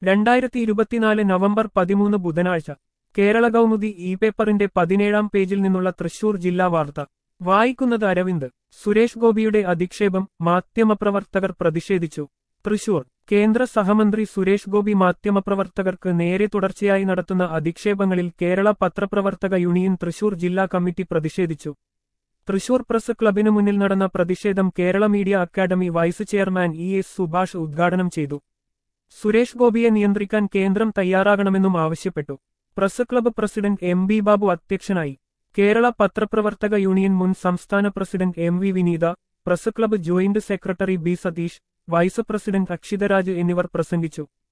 രണ്ടായിരത്തി ഇരുപത്തിനാല് നവംബർ പതിമൂന്ന് ബുധനാഴ്ച കേരള കൗമുദി ഇ പേപ്പറിന്റെ പതിനേഴാം പേജിൽ നിന്നുള്ള തൃശൂർ ജില്ലാ വാർത്ത വായിക്കുന്നത് അരവിന്ദ് സുരേഷ് ഗോപിയുടെ അധിക്ഷേപം മാധ്യമപ്രവർത്തകർ പ്രതിഷേധിച്ചു തൃശൂർ കേന്ദ്ര സഹമന്ത്രി സുരേഷ് ഗോപി മാധ്യമപ്രവർത്തകർക്ക് നേരെ തുടർച്ചയായി നടത്തുന്ന അധിക്ഷേപങ്ങളിൽ കേരള പത്രപ്രവർത്തക യൂണിയൻ തൃശൂർ ജില്ലാ കമ്മിറ്റി പ്രതിഷേധിച്ചു തൃശൂർ പ്രസ് ക്ലബിനു മുന്നിൽ നടന്ന പ്രതിഷേധം Kerala media academy vice chairman E S Subhash ഉദ്ഘാടനം ചെയ്തു സുരേഷ് ഗോപിയെ നിയന്ത്രിക്കാൻ കേന്ദ്രം തയ്യാറാകണമെന്നും ആവശ്യപ്പെട്ടു press club president M B Babu അധ്യക്ഷനായി കേരള പത്രപ്രവർത്തക യൂണിയൻ മുൻ സംസ്ഥാന president M V Vineetha press club joint secretary B Satheesh vice president Akshitharaj എന്നിവർ പ്രസംഗിച്ചു